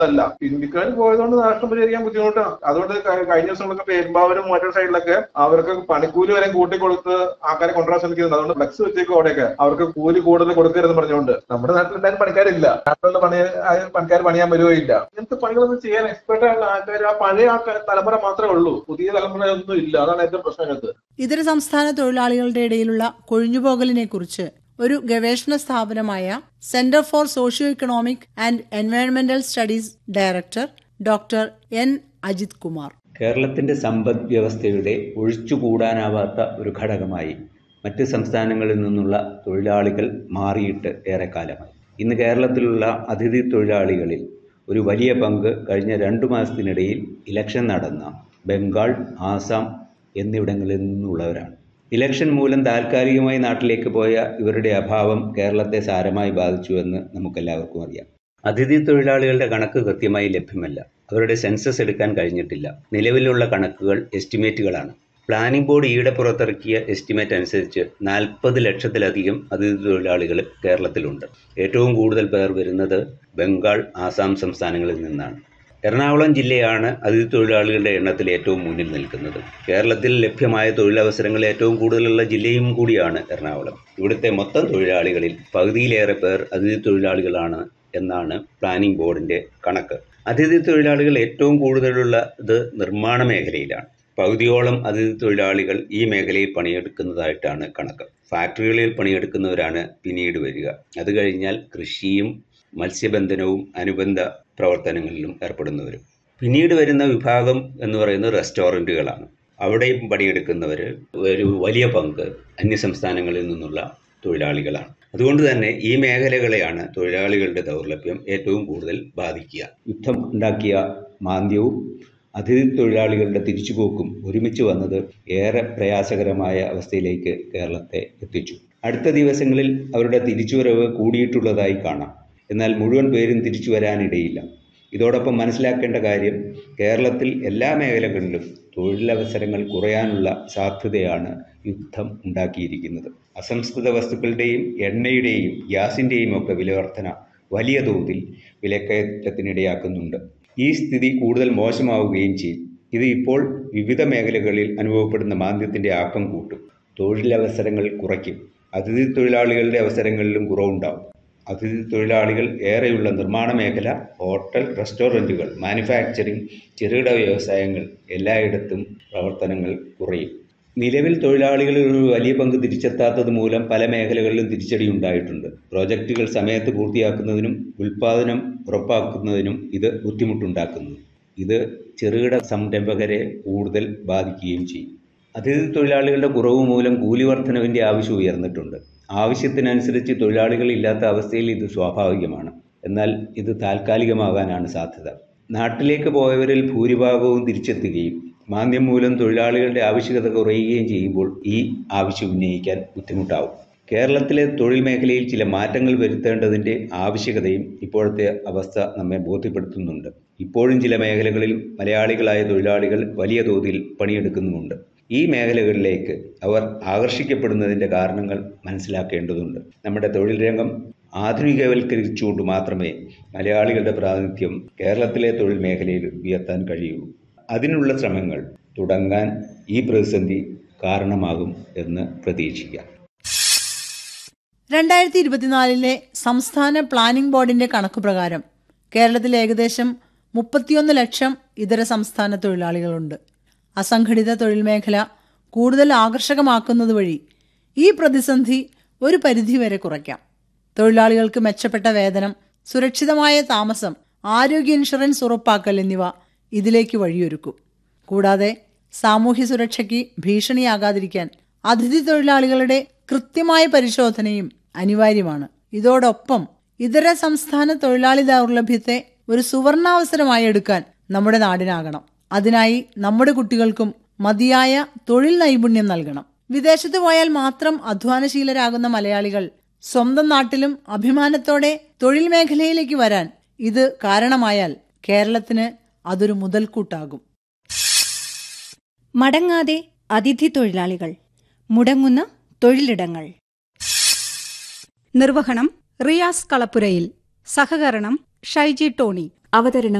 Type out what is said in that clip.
അല്ല ഇന്ത്യക്കാർ പോയതുകൊണ്ട് നാഷ്ടം പരിഹരിക്കാൻ ബുദ്ധിമുട്ടാണ് അതുകൊണ്ട് ക- കഴിഞ്ഞ ദിവസങ്ങളൊക്കെ പെരുമ്പാവൂരും മറ്റൊരു സൈഡിലൊക്കെ അവർക്ക് പണിക്കൂലി വരെ കൂട്ടിക്കൊടുത്ത് ആൾക്കാരെ കൊണ്ടുവരാൻ ശ്രമിക്കുന്നുണ്ട് അതുകൊണ്ട് ഫ്ലക്സ് വെച്ചേക്കും അവിടെയൊക്കെ അവർക്ക് കൂലി കൂടുതൽ കൊടുക്കരുതെന്ന് പറഞ്ഞുകൊണ്ട് നമ്മുടെ നാട്ടിൽ എന്തായാലും പണിക്കാരില്ല നാട്ടിലുള്ള പണി ആ പണിക്കാർ പണിയാൻ വരുകയില്ല ഇങ്ങനത്തെ പണികളൊന്നും ചെയ്യാൻ എക്സ്പെർട്ട് ആയിട്ടുള്ള ആൾക്കാർ ആ പഴയ ആൾക്കാർ തലമുറ മാത്രമേ ഉള്ളൂ പുതിയ തലമുറ ഒന്നും ഇല്ല അതാണ് ഏറ്റവും പ്രശ്നം ഇതിനകത്ത് ഇതര സംസ്ഥാന തൊഴിലാളികളുടെ ഇടയിലുള്ള കൊഴിഞ്ഞുപോകലിനെ കുറിച്ച് ഒരു ഗവേഷണ സ്ഥാപനമായ centre for socio economic and എൻവയോൺമെന്റൽ studies director doctor N Ajith Kumar കേരളത്തിൻ്റെ സമ്പദ് വ്യവസ്ഥയുടെ ഒഴിച്ചുകൂടാനാവാത്ത ഒരു ഘടകമായി മറ്റ് സംസ്ഥാനങ്ങളിൽ നിന്നുള്ള തൊഴിലാളികൾ മാറിയിട്ട് ഏറെക്കാലമായി ഇന്ന് കേരളത്തിലുള്ള അതിഥി തൊഴിലാളികളിൽ ഒരു വലിയ പങ്ക് കഴിഞ്ഞ രണ്ടു മാസത്തിനിടയിൽ ഇലക്ഷൻ നടന്ന ബംഗാൾ ആസാം എന്നിവിടങ്ങളിൽ നിന്നുള്ളവരാണ് ഇലക്ഷൻ മൂലം താൽക്കാലികമായി നാട്ടിലേക്ക് പോയ ഇവരുടെ അഭാവം കേരളത്തെ സാരമായി ബാധിച്ചുവെന്ന് നമുക്കെല്ലാവർക്കും അറിയാം അതിഥി തൊഴിലാളികളുടെ കണക്ക് കൃത്യമായി ലഭ്യമല്ല അവരുടെ സെൻസസ് എടുക്കാൻ കഴിഞ്ഞിട്ടില്ല നിലവിലുള്ള കണക്കുകൾ എസ്റ്റിമേറ്റുകളാണ് പ്ലാനിംഗ് ബോർഡ് ഈയിടെ പുറത്തിറക്കിയ എസ്റ്റിമേറ്റ് അനുസരിച്ച് നാൽപ്പത് ലക്ഷത്തിലധികം അതിഥി തൊഴിലാളികൾ കേരളത്തിലുണ്ട് ഏറ്റവും കൂടുതൽ പേർ വരുന്നത് ബംഗാൾ ആസാം സംസ്ഥാനങ്ങളിൽ നിന്നാണ് എറണാകുളം ജില്ലയാണ് അതിഥി തൊഴിലാളികളുടെ എണ്ണത്തിൽ ഏറ്റവും മുന്നിൽ നിൽക്കുന്നത് കേരളത്തിൽ ലഭ്യമായ തൊഴിലവസരങ്ങൾ ഏറ്റവും കൂടുതലുള്ള ജില്ലയും കൂടിയാണ് എറണാകുളം ഇവിടുത്തെ മൊത്തം തൊഴിലാളികളിൽ പകുതിയിലേറെ പേർ അതിഥി തൊഴിലാളികളാണ് എന്നാണ് പ്ലാനിംഗ് ബോർഡിന്റെ കണക്ക് അതിഥി തൊഴിലാളികൾ ഏറ്റവും കൂടുതലുള്ളത് നിർമ്മാണ മേഖലയിലാണ് പകുതിയോളം അതിഥി തൊഴിലാളികൾ ഈ മേഖലയിൽ പണിയെടുക്കുന്നതായിട്ടാണ് കണക്ക് ഫാക്ടറികളിൽ പണിയെടുക്കുന്നവരാണ് പിന്നീട് വരിക അത് കഴിഞ്ഞാൽ കൃഷിയും മത്സ്യബന്ധനവും അനുബന്ധ പ്രവർത്തനങ്ങളിലും ഏർപ്പെടുന്നവരും പിന്നീട് വരുന്ന വിഭാഗം എന്ന് പറയുന്നത് റെസ്റ്റോറൻറ്റുകളാണ് അവിടെയും പണിയെടുക്കുന്നവർ ഒരു വലിയ പങ്ക് അന്യസംസ്ഥാനങ്ങളിൽ നിന്നുള്ള തൊഴിലാളികളാണ് അതുകൊണ്ട് തന്നെ ഈ മേഖലകളെയാണ് തൊഴിലാളികളുടെ ദൗർലഭ്യം ഏറ്റവും കൂടുതൽ ബാധിക്കുക യുദ്ധം ഉണ്ടാക്കിയ മാന്ദ്യവും അതിഥി തൊഴിലാളികളുടെ തിരിച്ചുപോക്കും ഒരുമിച്ച് വന്നത് ഏറെ പ്രയാസകരമായ അവസ്ഥയിലേക്ക് കേരളത്തെ എത്തിച്ചു അടുത്ത ദിവസങ്ങളിൽ അവരുടെ തിരിച്ചുവരവ് കൂടിയിട്ടുള്ളതായി കാണാം എന്നാൽ മുഴുവൻ പേരും തിരിച്ചു വരാനിടയില്ല ഇതോടൊപ്പം മനസ്സിലാക്കേണ്ട കാര്യം കേരളത്തിൽ എല്ലാ മേഖലകളിലും തൊഴിലവസരങ്ങൾ കുറയാനുള്ള സാധ്യതയാണ് യുദ്ധം ഉണ്ടാക്കിയിരിക്കുന്നത് അസംസ്കൃത വസ്തുക്കളുടെയും എണ്ണയുടെയും ഗ്യാസിൻ്റെയും ഒക്കെ വിലവർധന വലിയ തോതിൽ വിലക്കയറ്റത്തിനിടയാക്കുന്നുണ്ട് ഈ സ്ഥിതി കൂടുതൽ മോശമാവുകയും ചെയ്യും ഇത് ഇപ്പോൾ വിവിധ മേഖലകളിൽ അനുഭവപ്പെടുന്ന മാന്ദ്യത്തിൻ്റെ ആക്കം കൂട്ടും തൊഴിലവസരങ്ങൾ കുറയ്ക്കും അതിഥി തൊഴിലാളികളുടെ അവസരങ്ങളിലും കുറവുണ്ടാവും അതിഥി തൊഴിലാളികൾ ഏറെയുള്ള നിർമ്മാണ മേഖല ഹോട്ടൽ റെസ്റ്റോറൻറ്റുകൾ മാനുഫാക്ചറിംഗ് ചെറുകിട വ്യവസായങ്ങൾ എല്ലായിടത്തും പ്രവർത്തനങ്ങൾ കുറയും നിലവിൽ തൊഴിലാളികളിൽ ഒരു വലിയ പങ്ക് തിരിച്ചെത്താത്തത് മൂലം പല മേഖലകളിലും തിരിച്ചടി ഉണ്ടായിട്ടുണ്ട് പ്രോജക്റ്റുകൾ സമയത്ത് പൂർത്തിയാക്കുന്നതിനും ഉൽപ്പാദനം ഉറപ്പാക്കുന്നതിനും ഇത് ബുദ്ധിമുട്ടുണ്ടാക്കുന്നു ഇത് ചെറുകിട സംരംഭകരെ കൂടുതൽ ബാധിക്കുകയും ചെയ്യും അതിഥി തൊഴിലാളികളുടെ കുറവ് മൂലം കൂലി വർധനവിൻ്റെ ആവശ്യം ഉയർന്നിട്ടുണ്ട് ആവശ്യത്തിനനുസരിച്ച് തൊഴിലാളികൾ ഇല്ലാത്ത അവസ്ഥയിൽ ഇത് സ്വാഭാവികമാണ് എന്നാൽ ഇത് താൽക്കാലികമാകാനാണ് സാധ്യത നാട്ടിലേക്ക് പോയവരിൽ ഭൂരിഭാഗവും തിരിച്ചെത്തുകയും മാന്ദ്യം മൂലം തൊഴിലാളികളുടെ ആവശ്യകത കുറയുകയും ചെയ്യുമ്പോൾ ഈ ആവശ്യം ഉന്നയിക്കാൻ ബുദ്ധിമുട്ടാവും കേരളത്തിലെ തൊഴിൽ മേഖലയിൽ ചില മാറ്റങ്ങൾ വരുത്തേണ്ടതിൻ്റെ ആവശ്യകതയും ഇപ്പോഴത്തെ അവസ്ഥ നമ്മെ ബോധ്യപ്പെടുത്തുന്നുണ്ട് ഇപ്പോഴും ചില മേഖലകളിൽ മലയാളികളായ തൊഴിലാളികൾ വലിയ തോതിൽ പണിയെടുക്കുന്നുമുണ്ട് ഈ മേഖലകളിലേക്ക് അവർ ആകർഷിക്കപ്പെടുന്നതിൻ്റെ കാരണങ്ങൾ മനസ്സിലാക്കേണ്ടതുണ്ട് നമ്മുടെ തൊഴിൽ രംഗം ആധുനികവൽക്കരിച്ചുകൊണ്ട് മാത്രമേ മലയാളികളുടെ പ്രാതിനിധ്യം കേരളത്തിലെ തൊഴിൽ മേഖലയിൽ ഉയർത്താൻ കഴിയൂ അതിനുള്ള ശ്രമങ്ങൾ തുടങ്ങാൻ ഈ പ്രതിസന്ധി കാരണമാകും എന്ന് പ്രതീക്ഷിക്കാം രണ്ടായിരത്തി ഇരുപത്തിനാലിലെ സംസ്ഥാന പ്ലാനിംഗ് ബോർഡിന്റെ കണക്കുപ്രകാരം കേരളത്തിൽ ഏകദേശം മുപ്പത്തിയൊന്ന് ലക്ഷം ഇതര സംസ്ഥാന തൊഴിലാളികളുണ്ട് അസംഘടിത തൊഴിൽ മേഖല കൂടുതൽ ആകർഷകമാക്കുന്നത് വഴി ഈ പ്രതിസന്ധി ഒരു പരിധിവരെ കുറയ്ക്കാം തൊഴിലാളികൾക്ക് മെച്ചപ്പെട്ട വേതനം സുരക്ഷിതമായ താമസം ആരോഗ്യ ഇൻഷുറൻസ് ഉറപ്പാക്കൽ എന്നിവ ഇതിലേക്ക് വഴിയൊരുക്കും കൂടാതെ സാമൂഹ്യ സുരക്ഷയ്ക്ക് ഭീഷണിയാകാതിരിക്കാൻ അതിഥി തൊഴിലാളികളുടെ കൃത്യമായ പരിശോധനയും അനിവാര്യമാണ് ഇതോടൊപ്പം ഇതര സംസ്ഥാന തൊഴിലാളി ദൗർലഭ്യത്തെ ഒരു സുവർണാവസരമായി എടുക്കാൻ നമ്മുടെ നാടിനാകണം അതിനായി നമ്മുടെ കുട്ടികൾക്കും മതിയായ തൊഴിൽ നൈപുണ്യം നൽകണം വിദേശത്ത് പോയാൽ മാത്രം അധ്വാനശീലരാകുന്ന മലയാളികൾ സ്വന്തം നാട്ടിലും അഭിമാനത്തോടെ തൊഴിൽ മേഖലയിലേക്ക് വരാൻ ഇത് കാരണമായാൽ കേരളത്തിന് അതൊരു മുതൽക്കൂട്ടാകും മടങ്ങാതെ അതിഥി തൊഴിലാളികൾ മുടങ്ങുന്ന തൊഴിലിടങ്ങൾ നിർവഹണം റിയാസ് കളപ്പുരയിൽ സഹകരണം ഷൈജി ടോണി അവതരണം